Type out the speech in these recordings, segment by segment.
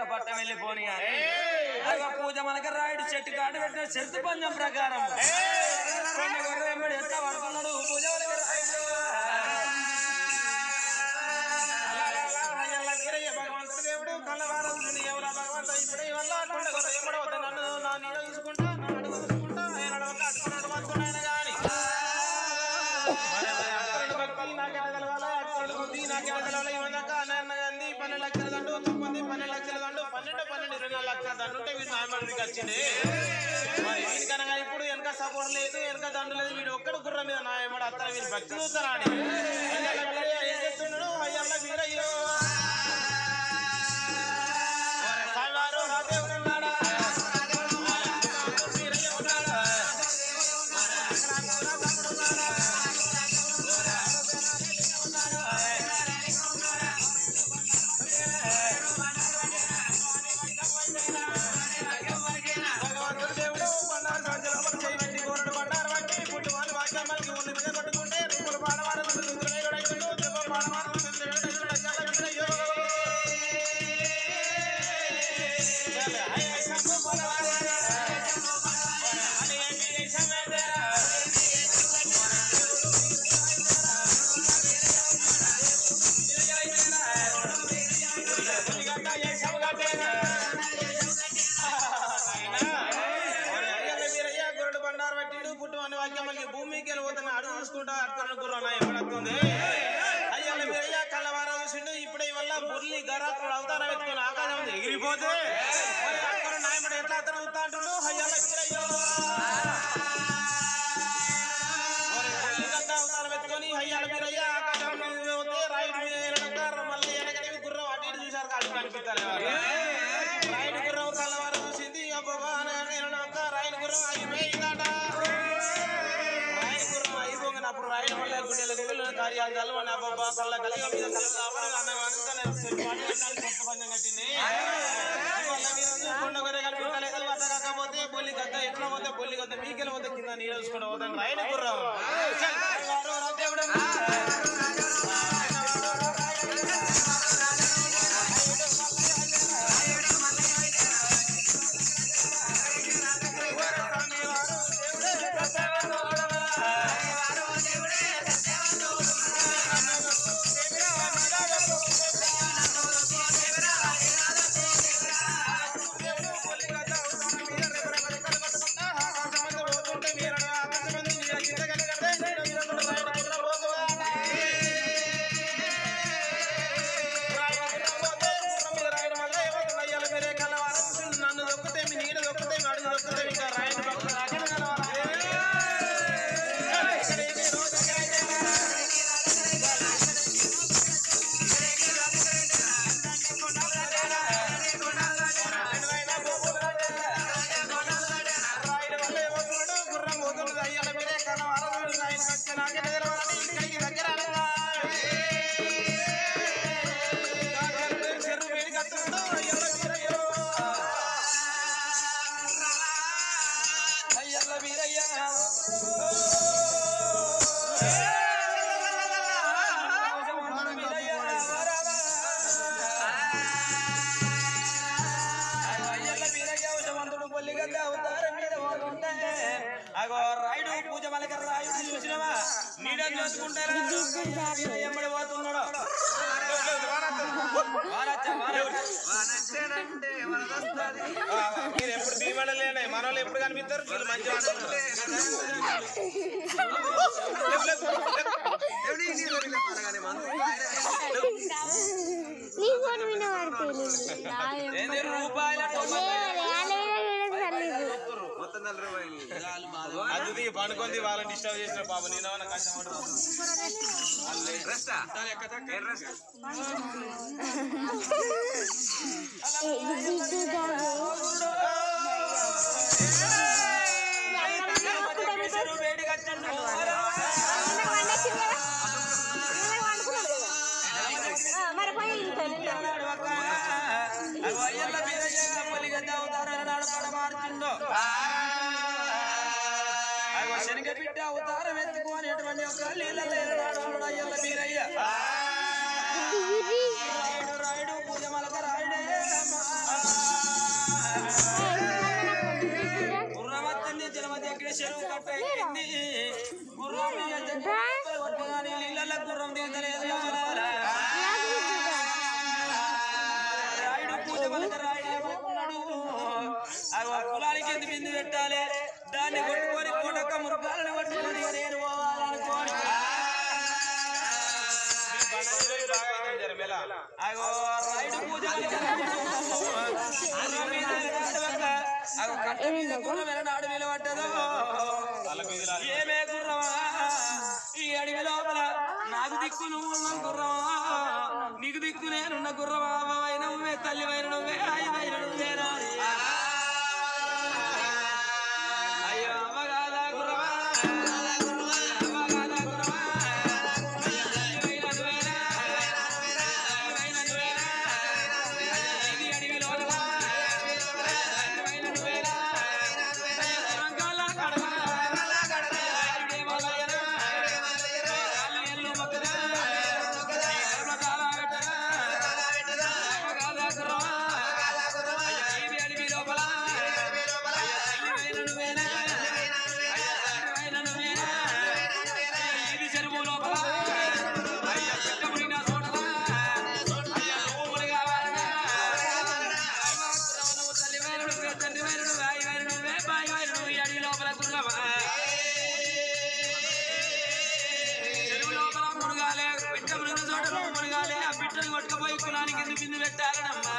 పట్టం వెళ్ళిపోని అని అదిగో పూజ మనకి రాయుడు చెట్టు కాడు పెట్టిన చెట్టు పంచం ప్రకారం కొన్ని గొర్రె వెంబడి ఎట్లా పడుతున్నాడు పూజ మనకి రాయుడు అయ్యల్ల వీరయ్య భగవంతుడు దేవుడు కళ్ళవారం ఎవరా భగవంతుడు ఇప్పుడే వల్ల కొండ కొర ఎమ్మడవుతా నన్ను నా నీడ చూసుకుంటా నా అడుగు చూసుకుంటా ఆయన అడవక అట్టుకున్నాడు పట్టుకున్నాయన గాని అట్టుకున్నాడు భక్తి నాకెడ తెలవాలి అట్టుకున్నాడు బుద్ధి నాకెడ తెలవాలి ఇవన్నాక అన్న అంది పన్నెండు లక్షల దండు తొమ్మిది పన్నెండు లక్షల దండు పన్నెండు పన్నెండు ఇరవై నాలుగు లక్షల దండు ఉంటే వీడు నాయమడికి వచ్చింది మరి వీడికనగా ఇప్పుడు వెనక సపోర్ట్ లేదు వెనక దండు లేదు వీడు ఒక్కడు గుర్రం మీద నాయమడు అత్తన వీళ్ళు భక్తి చూస్తారా అని అయ్యల్ల వీరయ్య ఏం చెప్తున్నాడు అయ్యల్ల వీరయ్యో సాయివారు నా దేవుడు ఉన్నాడా? వీరయ్య ఉన్నాడా? భగవంతుడు దేవుడు బండారు సంచలనం చేయి పెట్టి కోరడు బండారు పట్టి పుట్టు వాళ్ళు వాక్యాలకి ఒళ్ళు మీద కొట్టుకుంటే రూపులు పాడవాడలు రుద్రుడైనడు దెబ్బలు పాడవాడలు రుద్రుడైనడు అయ్యాల వీరయ్యో. చాలు, అయ్య శంభు పొలవాడా. అని ఏమి సమేదా. పులిగడ్డ ఏ శవగడ్డేనా. వీరయ్య గురుడు బండారు పట్టిండు పుట్టు అని వాక్యం మళ్ళీ భూమికి వెళ్ళిపోతున్న అడుగు చూసుకుంటా అట్టుకున్న గుర్రన్న ఎప్పుడొస్తుంది అయ్యాల వీరయ్య కళ్ళవార చూసిండు ఇప్పుడే వల్ల బుర్లి గరాకుడు అవతారం ఎత్తుకుని ఆకాశం ఉంది ఎగిరిపోతే మరి అక్కడ నాయముడు ఎట్లా అతను అవుతా అంటుండు అయ్యాల వీరయ్య మరి బుర్లి గడ్డ అవతారం ఎత్తుకొని అయ్యాల వీరయ్య ఆకాశం మీద పోతే రైట్ మీద వెళ్ళడంగా మళ్ళీ వెనకనేవి గుర్రం అటు ఇటు చూశారు అడుగు కనిపించాలి రాయుడు గుర్రం కలవారు చూసింది అబ్బబ్బా అనగానే ఎన్నడో ఒక్క రాయుడు గుర్రం అయిపోయిందట రాయుడు గుర్రం అయిపోగానే అప్పుడు రాయుడు వల్ల గుండెలకు వెళ్ళిన కార్యాలు చల్లవని అబ్బబ్బా కళ్ళ కలిగ మీద కళ్ళ కావాలి అన్నగానే తన చెట్టు పాటి పెట్టాలి, కొత్త పందెం కట్టింది అందువల్ల మీరు అందరూ కొండ గొర్రె కనిపించలేదు వద్ద కాకపోతే బొల్లి గద్ద ఎట్లా పోతే బొల్లి గద్ద మీకెళ్ళి పోతే కింద నీడ చూసుకుంటూ పోతాను రాయుడు గుర్రం చల్, వారు రా దేవుడు. నన్ను దొక్కుతే మీ నీడ దొక్కుతే మీ అడుగు దొక్కుతే ఇంకా రాయని భక్తులు నాకే అయ్యల్ల వీరయ్య అయ్యల్ల వీరయ్య ఉషమంతుడు పొల్లిగడ్డ అవతారం మీద పోతుంటే అగో రాయుడు పూజ మలక రాయుడు చూసినవా నీడ చూసుకుంటే ఎమ్మడి పోతున్నాడు వానచ్చ, వానచ్చ. మీరు ఎప్పుడు భీమడలేనే మన వాళ్ళు ఎప్పుడు కనిపిస్తారు వీళ్ళు మంచి నీ ఫోన్ వినబడుతుంది ఏంది రూపాయల అది పనుకుంది వాళ్ళని డిస్టర్బ్ చేసిన పాప నేను ఏమన్నా కష్టపడు పిసరు వేడిగా చెండు. మరి పోయి ఇంట్లో అగో అయ్యల్ల వీరయ్య పొల్లిగడ్డ అవతారం నాడు పడమారుతుండో అగో శనగ బిడ్డ అవతారం ఎత్తుకొని ఎటువంటి ఒక నీళ్ళలో ఎరనాడు అన్నాడు అయ్యల్ల వీరయ్య రాయుడు రాయుడు పూజ మలక రాయుడే అమ్మా. గుట్ట ఎక్కింది గుర్రం మీద చెట్టు కొట్టగానే నీళ్ళల్లో గుర్రం దిగుతలేదు యమలారా. రాయుడు పూజ పలక రాయుడు ఏమనుకున్నాడు అగో కులానికి ఎందుకు బిందు పెట్టాలి దాన్ని కొట్టుకొని కోటక్క మురుగాలను కొట్టుకొని నేను పోవాలనుకోని అగో రాయుడు పూజ పలక గుర్రం మీద నడవక, అగో కట్ట మీద గుర్రం ఎలా నాడు నిలబడ్డదో ఏమే గుర్రమా ఈ అడవి లోపల నాకు దిక్కు నువ్వు ఉన్నావు గుర్రమా నీకు దిక్కు నేనున్న గుర్రమా అవ్వవైన నువ్వే తల్లివైన నువ్వే అయ్యవైన నువ్వే రాని అయ్యో అవ్వగాదా గుర్రమా అవ్వగాదా గుర్రమా అయ్యవైన నువ్వేనా? అయ్యవైన నువ్వేనా? ఇది అడవి లోపల అయ్యవైన నువ్వేనా? అయ్యో గుర్రంకాల కడవా. రాయుడే మల్లయ్యనా. కాళ్ళు ఎల్లు మొక్కదా. ఈ కర్మ కాలా పెట్టదా. అవ్వగాదా గుర్రమా? అయ్యో ఇది అడవి లోపల అయ్యో తల్లివైన నువ్వేనా? అయ్యో తండ్రివైన నువ్వేనా? ఇది చెరువు లోపల అయ్యో బిడ్డ మునిగిన చోటలా. అయ్యో నువ్వు మునిగావాలనా? గుర్రము తల్లివైన నువ్వే, తండ్రివైన నువ్వే, అయ్యవైన నువ్వే, బాయివైన నువ్వు, ఈ అడవి లోపల గుర్రమా? చెరువు లోపల మునగాలే, బిడ్డ మునిగిన చోట నువ్వు మునగాలే, ఆ బిడ్డను కొట్టుకుపోయి కులానికి ఎందుకు బిందు పెట్టాలనమ్మా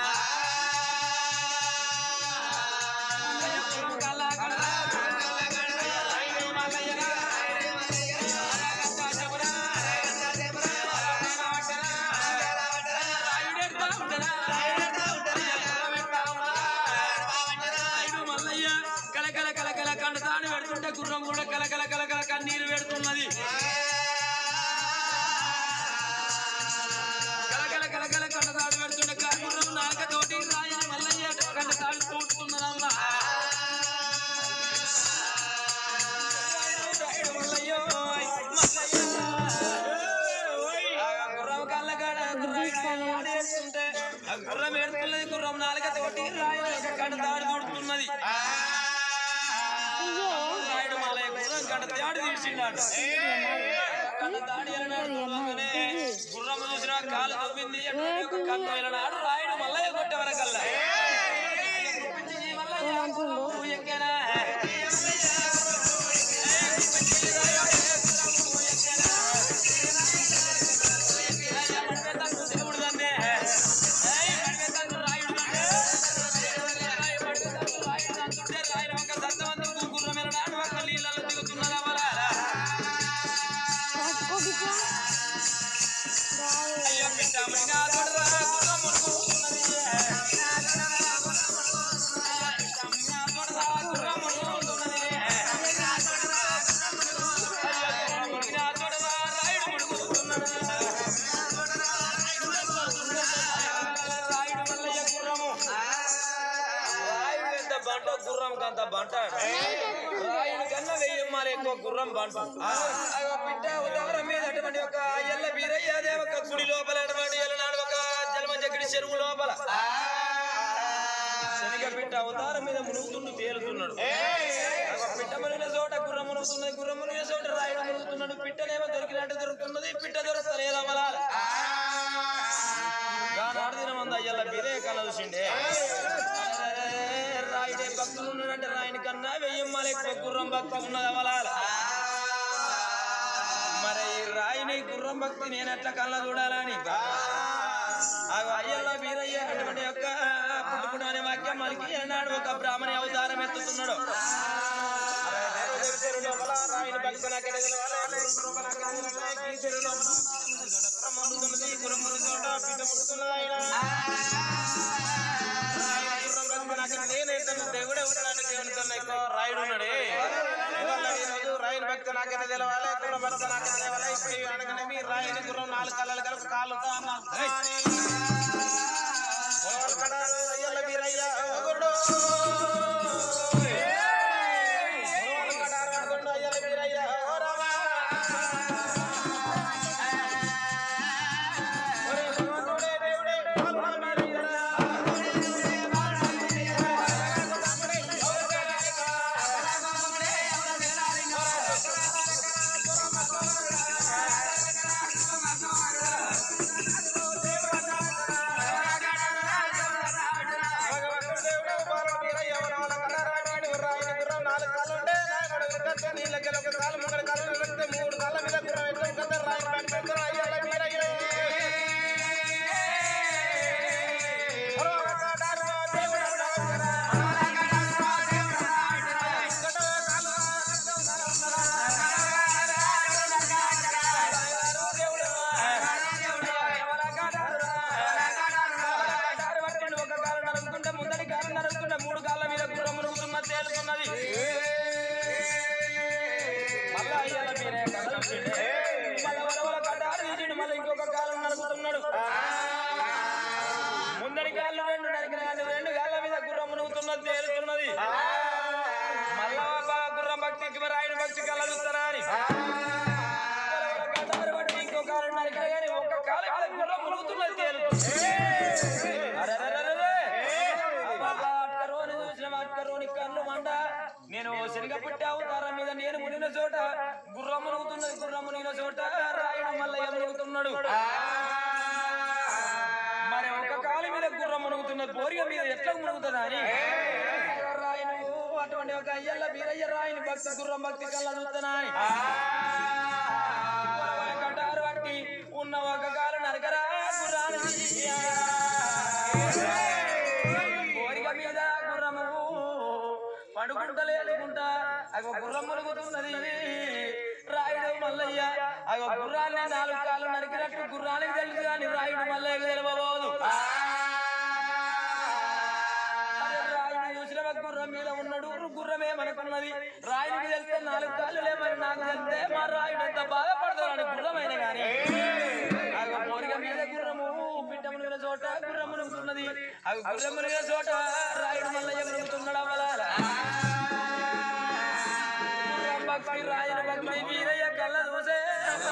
అయ్యో గుర్రం కల్లా కడలా. అయ్యో రాయుడు మల్లయ్యనా. అరగంట చెబురా. అరగంట పట్టరా. రాయుడెంత ఉండరా. అయ్యో గుర్రం ఎంత ఉండరా. రాయుడు మల్లయ్య కలకల కలకల కండతాడు పెడుతుంటే గుర్రం కూడా కలకల కలకల కన్నీరు పెడుతున్నది కలకల కలకల కండతాడు పెడుతుంటే గుర్రం నాకతోటి రాయని మల్లయ్య కండతాడు పూడుతున్నదమ్మా రాయుడు మల్లయ్యో, మల్లయ్య. ఆ గుర్రం కళ్ళకాడ గుర్రం ఆడేస్తుంటే ఆ గుర్రం ఏడుతున్నది గుర్రం నాలుగతోటి రాయుడు యొక్క కండతాడు పూడుతున్నది రాయుడు మల్లయ్య గుర్రం కండతాడు తీసిండాడు కండతాడు ఎలనాడు గుర్రంగానే గుర్రం చూసిన కాలు తవ్వింది అటువంటి ఒక కన్ను ఎలనాడు రాయుడు మల్లయ్య కొట్టే వరకల్లా మల్లయ్య గుర్రము ఎక్కేనా బంట గుర్రం కంత బంట రాయుడు కన్నా వెయ్యమ్మాలి ఎక్కువ గుర్రం బంట అగో పిట్ట ఉదాహరణ మీద అటువంటి ఒక ఎల్ల బీరయ్య అదే ఒక గుడి లోపల అటువంటి ఎల్లనాడు ఒక జలమ జగడి చెరువు లోపల శనిగ పిట్ట అవతారం మీద మునుగుతుండు తేలుతున్నాడు అగో పిట్ట మునిగిన చోట గుర్రం మునుగుతున్నది గుర్రం మునిగిన చోట రాయుడు మునుగుతున్నాడు పిట్టనేమో దొరికినట్టు దొరుకుతున్నది పిట్ట దొరుకుతలేదు అమలాల గానాడు దినం అంద అయ్యల్ల బీరే కళ్ళ చూసిండే రాయుడే భక్తులు ఉన్నాడంటే రాయుని కన్నా వెయ్యమ్మాలి ఎక్కువ గుర్రం భక్తి ఉన్నది అమలాల మరి ఈ రాయిని గుర్రం భక్తి నేను ఎట్లా కళ్ళ చూడాలని అగో అయ్యల్ల వీరయ్య అటువంటి యొక్క పుట్టుకుడు అనే వాక్యం మనకి ఏనాడు ఒక బ్రాహ్మణి అవతారం ఎత్తుతున్నాడు రాయిని భక్తి నాకు దేవుడే ఉన్నాడు దేవునితో ఎక్కువ రాయుడు ఉన్నాడే ఇవాళ ఈరోజు రాయుని భక్తి నాకైతే తెలవాలి గుర్రం భక్తి నాకైతే తెలవాలి ఇప్పుడు ఇవి అనగానే మీ రాయుని గుర్రం నాలుగు కాలాలు కలిపి కాళ్ళు అయ్యల్ల వీరయ్య గురుడు అయ్యల్ల వీరయ్య ఓ రామా ఒరే భగవంతుడే దేవుడే పాల్గొన వీరయ్య రాయుడు మునుగుతున్నది తేలుతుంది అరెరెరెరెరె. అబ్బబ్బా, అట్కరోని చూసిన అట్కరోని కళ్ళు మండ నేను శనగ పుట్టావు దారం మీద నేను మునిగిన చోట గుర్రం మునుగుతున్నది గుర్రం మునిగిన చోట రాయుడు మల్లయ్య మునుగుతున్నాడు మరి ఒక కాలు మీద గుర్రం మునుగుతున్నది బోరిగ మీద ఎట్లా మునుగుతుందా అని రాయను అటువంటి ఒక అయ్యల్ల బీరయ్య రాయని భక్తి గుర్రం భక్తి కళ్ళ చూస్తున్నాయి కటారు పట్టి ఉన్న ఒక కాలు నరకరా గుర్రాలు కోరిక మీద గుర్రము పడుకుంటా లేదుకుంటా అగో గుర్రం ములుగుతున్నది రాయుడు మల్లయ్య అగో గుర్రాన్ని నాలుగు కాళ్ళు నరికినట్టు గుర్రానికి తెలుసు కానీ రాయుడు మల్లయ్య తెలియబోదు అరే రాయుడు చూసిన ఒక గుర్రం మీద ఉన్నాడు గుర్రమే మనకున్నది రాయుడికి తెలిస్తే నాలుగు కాళ్ళు లేమని నాకు తెలిస్తే మా రాయుడు ఎంత బాధపడతాడు గుర్రమైన కానీ అగో కోరిక మీద గుర్రము బిడ్డ మునిగిన చోట గుర్రం మునుగుతున్నది అవి గుర్రం మునిగిన చోట రాయుడు మల్లయ్య మునుగుతున్నాడు అవ్వలాల గుర్రం భక్తి రాయుడు భక్తి వీరయ్య కళ్ళ చూసే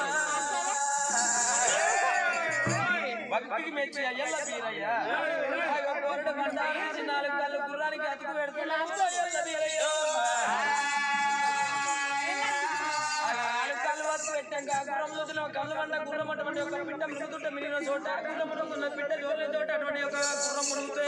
భక్తికి మెచ్చి అయ్యల్ల వీరయ్య అగో కోరడు బండారు నుంచి నాలుగు కళ్ళు గుర్రానికి అతుకు పెడుతున్నాడు అయ్యల్ల వీరయ్య నాలుగు కళ్ళు వత్తు పెట్టాక గుర్రం చూసిన ఒక కళ్ళు వండ గుర్రం అటువంటి ఒక బిడ్డ మృగుతుంటే మిగిలిన చోట గుర్రం మునుగుతున్న బిడ్డ జోలిన చోట అటువంటి ఒక గుర్రం మునుగుతూ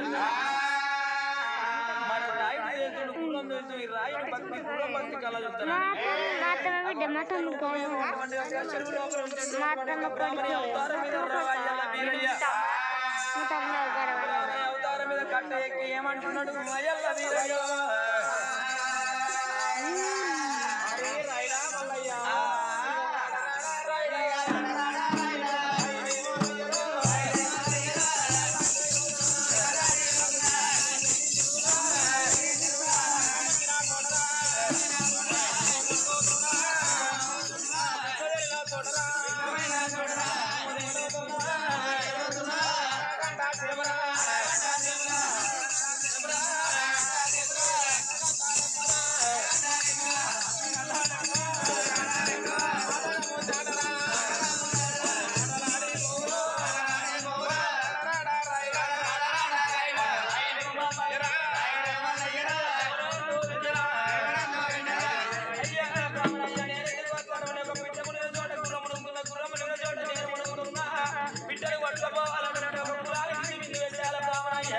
మరి రాయుడు చేతుడు గుర్రం చేస్తూ ఈ రాయుడు భక్తి గుర్రం భక్తి కళ చూస్తున్నాడు మాత్రమే బిడ్డ మాత్రం అటువంటి ఒక చెరువు లోపల ఉంటున్నటువంటి ఒక బ్రాహ్మణి అవతారం మీద రాయ్యల్ల వీరయ్య బ్రాహ్మణి అవతారం మీద కట్ట ఎక్కి ఏమంటున్నాడు అయ్యల్ల వీరయ్య అరే రాయుడా మల్లయ్య బిడ్డలు పట్టుకోవాలంటే ఒక కులానికి విందు పెట్టాల బ్రాహ్మణయ్య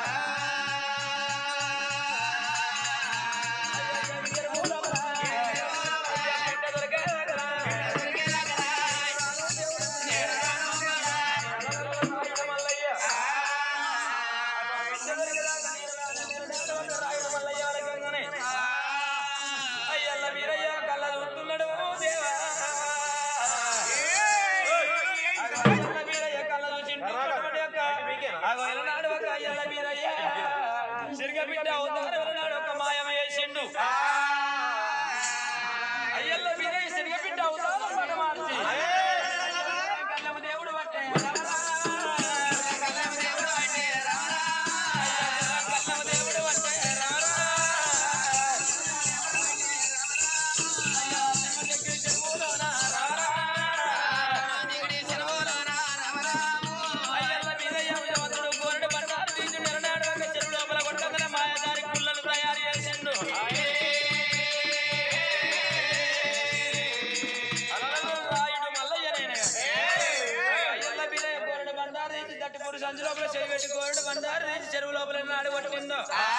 అయ్యల్ల వీరయ్య కళ్ళ చూస్తున్నాడు దేవా అయ్యల్ల వీరయ్య కళ్ళ చూసిండు అగో ఎలనాడు ఒక అయ్యల్ల వీరయ్య సిరిగ బిడ్డ అవుతారు ఎలనాడు ఒక మాయమ చేసిండు అయ్యల్ల వీరయ్య సిరిగ బిడ్డ అవుతారు మన మార్చి కళ్ళము దేవుడు పట్టే కళ్ళము దేవుడు పట్టే కళ్ళము దేవుడు పట్టే అయ్యల్ల వీరయ్య దేవతడు కోరడు బండారు తీసి నెలనాడు ఒక చెరువు లోపల కొట్టగల మాయదారి పుల్లను తయారు చేసిండు అలలలో రాయుడు మల్లయ్యనేనే. అయ్యల్ల వీరయ్య కోరడు బండారు తీసి దట్టి పురుషు సంచి లోపల చేయి పెట్టి కోరడు బండారు తీసి చెరువు లోపల నాడు కొట్టిందో